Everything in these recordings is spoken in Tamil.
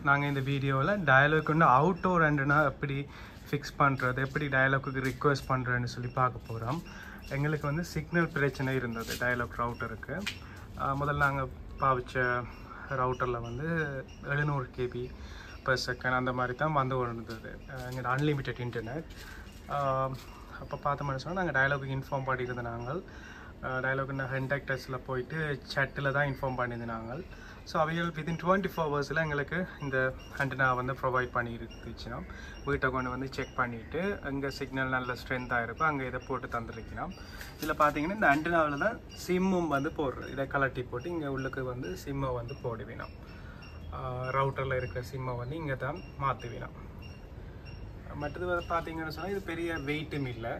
நாங்கள் இந்த வீடியோவில் டயலாக் வந்து அவுட்டோர் ஆண்டனா எப்படி ஃபிக்ஸ் பண்ணுறது எப்படி டயலாக்குக்கு ரிக்வெஸ்ட் பண்ணுறேன்னு சொல்லி பார்க்க போகிறோம் எங்களுக்கு வந்து சிக்னல் பிரச்சனை இருந்தது டயலாக் ரவுட்டருக்கு முதல்ல நாங்கள் பாவிச்ச ரவுட்டரில் வந்து எழுநூறு கேபி பர் செகண்ட் அந்த மாதிரி தான் வந்து கொண்டிருந்தது எங்களோட அன்லிமிட்டெட் இன்டர்நெட் அப்போ பார்த்தோம்னு சொன்னால் நாங்கள் டயலாகுக்கு இன்ஃபார்ம் பண்ணியிருந்த நாங்கள் டயலாக் ஹென்டாக் டெஸ்ட்டில் போயிட்டு சட்டில் தான் இன்ஃபார்ம் பண்ணியிருந்தோம் நாங்கள் ஸோ அவைகள் வித்தின் டுவெண்ட்டி ஃபோர் ஹவர்ஸில் எங்களுக்கு இந்த ஆண்டனா வந்து ப்ரொவைட் பண்ணி இருந்துச்சுன்னா வீட்டை கொண்டு வந்து செக் பண்ணிவிட்டு அங்கே சிக்னல் நல்ல ஸ்ட்ரென்த்தாக இருக்கும் அங்கே இதை போட்டு தந்துருக்கணும் இதில் பார்த்தீங்கன்னா இந்த ஆண்டனாவில் தான் சிம்மும் வந்து போடுறது இதை கலட்டி போட்டு இங்கே உள்ளுக்கு வந்து சிம்மை வந்து போடுவினோம் ரவுட்டரில் இருக்கிற சிம்மை வந்து இங்கே தான் மாற்றுவினோம் மற்றது வந்து பார்த்தீங்கன்னு சொன்னால் இது பெரிய வெயிட்டும் இல்லை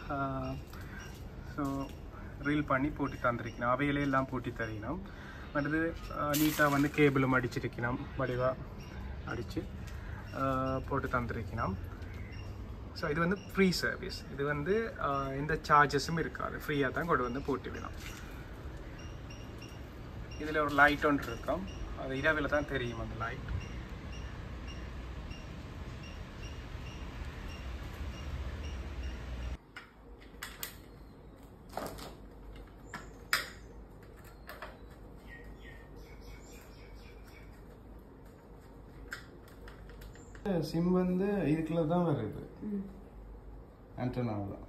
ஸோ ரீல் பண்ணி போட்டு தந்திருக்கணும் அவையிலே எல்லாம் போட்டி தரணும் மற்றது நீட்டாக வந்து கேபிளும் அடிச்சிருக்கணும் வடிவாக அடித்து போட்டு தந்திருக்கணும் ஸோ இது வந்து ஃப்ரீ சர்வீஸ் இது வந்து ஆஹ், எந்த சார்ஜஸும் இருக்காது ஃப்ரீயாக தான் கொண்டு வந்து போட்டு விடும் இதில் ஒரு லைட் ஒன்று இருக்கும் அது இரவில் தான் தெரியும் அந்த லைட் சிம் வந்து இதுக்குள்ள தான் வருது ஆண்டனாவில்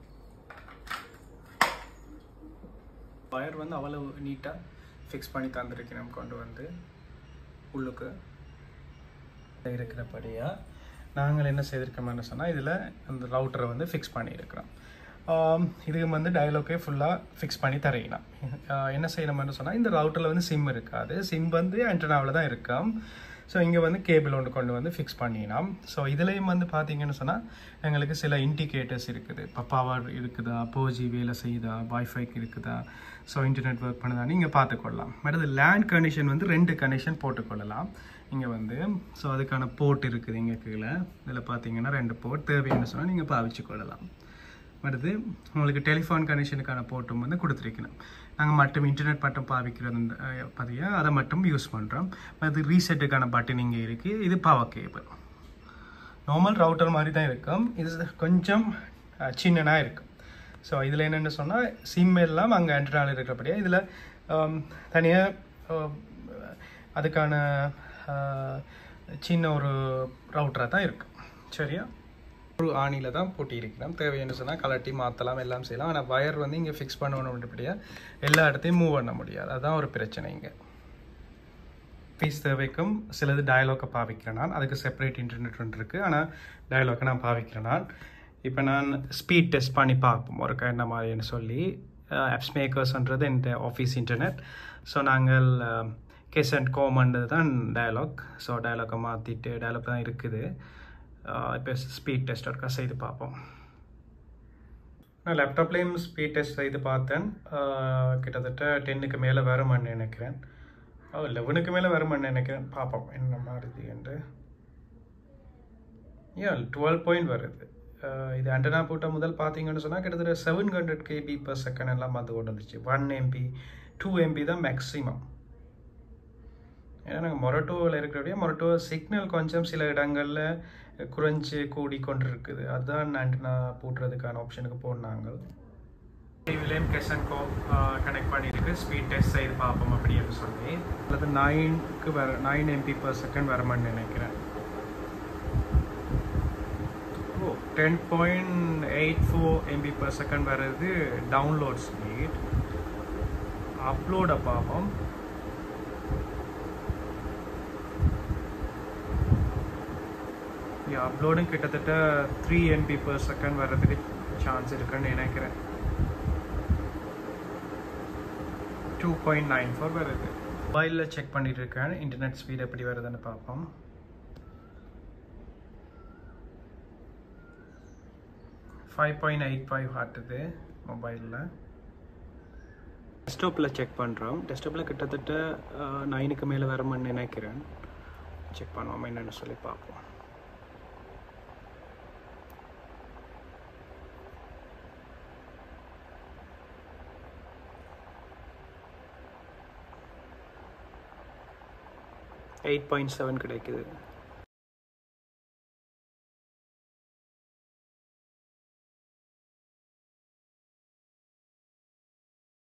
வயர் வந்து அவ்வளவு நீட்டாக ஃபிக்ஸ் பண்ணி தந்திருக்கிறோம் கொண்டு வந்து உள்ளுக்கு இருக்கிறபடியாக நாங்கள் என்ன செய்திருக்கோம்னு சொன்னால் இதில் அந்த ரவுட்டரை வந்து ஃபிக்ஸ் பண்ணியிருக்கிறோம் ஆம், இதுக்கு வந்து டயலாக்கே ஃபுல்லாக ஃபிக்ஸ் பண்ணி தரீங்களாம் என்ன செய்யணும்னு சொன்னால் இந்த ரவுட்டரில் வந்து சிம் இருக்காது சிம் வந்து ஆண்டனாவில் தான் இருக்கும் ஸோ இங்கே வந்து கேபிள் ஒன்று கொண்டு வந்து ஃபிக்ஸ் பண்ணிடலாம் ஸோ இதுலேயும் வந்து பார்த்தீங்கன்னு சொன்னால் எங்களுக்கு சில இண்டிகேட்டர்ஸ் இருக்குது இப்போ பவர் இருக்குதா போஜி வேலை செய்யுதா வைஃபைக்கு இருக்குதா ஸோ இன்டர்நெட் ஒர்க் பண்ணுதா நீங்கள் பார்த்துக்கொள்ளலாம் மற்றது லேண்ட் கனெக்ஷன் வந்து ரெண்டு கனெக்ஷன் போட்டுக்கொள்ளலாம் இங்கே வந்து ஸோ அதுக்கான போர்ட் இருக்குது இங்கே கீழே இதில் பார்த்தீங்கன்னா ரெண்டு போர்ட் தேவைன்னு சொன்னால் நீங்கள் பாவிச்சு கொள்ளலாம் அடுத்து உங்களுக்கு டெலிஃபோன் கனெக்ஷனுக்கான போர்ட்டும் வந்து கொடுத்துருக்கணும் நாங்கள் மட்டும் இன்டர்நெட் மட்டும் பாவிக்கிறது பதியாக அதை மட்டும் யூஸ் பண்ணுறோம் அது ரீசெட்டுக்கான பட்டன் இங்கே இருக்குது இது பவர் கேபிள் நார்மல் ரவுட்டர் மாதிரி தான் இருக்கும் இது கொஞ்சம் சின்னனாக இருக்கும் ஸோ இதில் என்னென்னு சொன்னால் சிம் எல்லாம் அங்கே ஆண்டனாவில் இருக்கிறபடியா இதில் தனியாக அதுக்கான ஆஹ், சின்ன ஒரு ரவுட்டராக தான் இருக்கும் சரியா ஒரு ஆணியில் தான் போட்டியிருக்கிறோம் தேவைன்னு சொன்னால் கலட்டி மாற்றலாம் எல்லாம் செய்யலாம் ஆனால் வயர் வந்து இங்கே ஃபிக்ஸ் பண்ணணுன்றபடியா எல்லா இடத்தையும் மூவ் பண்ண முடியாது அதுதான் ஒரு பிரச்சனை இங்கே ஃபீஸ் தேவைக்கும் சிலது டயலாக்கை பாவிக்கிறேன் நான் அதுக்கு செப்பரேட் இன்டர்நெட் ஒன்று இருக்குது ஆனால் டயலாக்கை நான் பாவிக்கிறேன் நான் இப்போ நான் ஸ்பீட் டெஸ்ட் பண்ணி பார்ப்போம் ஒரு என்ன மாதிரின்னு சொல்லி ஆப்ஸ் மேக்கர்ஸ்ன்றது இந்த ஆஃபீஸ் இன்டர்நெட் ஸோ நாங்கள் கெஸ் அண்ட் கோமன்றது தான் டயலாக் ஸோ டயலாக்கை மாற்றிட்டு டயலாக் தான் இருக்குது இப்போ ஸ்பீட் டெஸ்ட் ஒருக்கா செய்து பார்ப்போம் நான் லேப்டாப்லேயும் ஸ்பீட் டெஸ்ட் செய்து பார்த்தேன் ஆஹ் கிட்டத்தட்ட டென்னுக்கு மேலே வருமான்னு நினைக்கிறேன் ஓ லெவனுக்கு மேலே வருமான்னு நினைக்கிறேன் பார்ப்போம் என்ன மாறுது என்று ஏன் டுவெல் பாயிண்ட் வருது ஆஹ் இது ஆண்டனா போட்ட முதல் பார்த்தீங்கன்னு சொன்னால் கிட்டத்தட்ட seven hundred KB per second எல்லாம் வந்து கொண்டு வந்துச்சு ஒன் எம்பி டூ எம்பி தான் மேக்ஸிமம் ஏன்னா நாங்கள் மொரட்டோவில் இருக்கிறபடியே மொரட்டோ சிக்னல் கொஞ்சம் சில இடங்களில் குறைஞ்சு கூடி கொண்டு இருக்குது அதுதான் ஆண்டனா போட்டுறதுக்கான ஆப்ஷனுக்கு போனாங்க டிவிலையும் கெசன்கோ கனெக்ட் பண்ணியிருக்கு ஸ்பீட் டெஸ்ட் செய்து பார்ப்போம் அப்படின்னு சொல்லி அல்லது நைனுக்கு வர நைன் எம்பி பர் செகண்ட் வரமான்னு நினைக்கிறேன் ஓ ten point eight four MB per second வர்றது டவுன்லோட் ஸ்பீட் அப்லோடை பார்ப்போம் அப்லோடும் கிட்டத்தட்ட த்ரீ எம்பி பர் செகண்ட் வர்றதுக்கு சான்ஸ் இருக்குன்னு நினைக்கிறேன் டூ பாயிண்ட் நைன் ஃபோர் வருது மொபைலில் செக் பண்ணிட்டு இருக்கேன் இன்டர்நெட் ஸ்பீட் எப்படி வருதுன்னு பார்ப்போம் ஃபைவ் பாயிண்ட் எயிட் ஃபைவ் காட்டுது மொபைலில் டெஸ்க்டாப்பில் செக் பண்ணுறோம் டெஸ்க்டாப்பில் கிட்டத்தட்ட நைனுக்கு மேலே வருமான்னு நினைக்கிறேன் செக் பண்ணுவோம் என்னென்னு சொல்லி பார்ப்போம் எயிட் பாயிண்ட் செவன் கிடைக்குது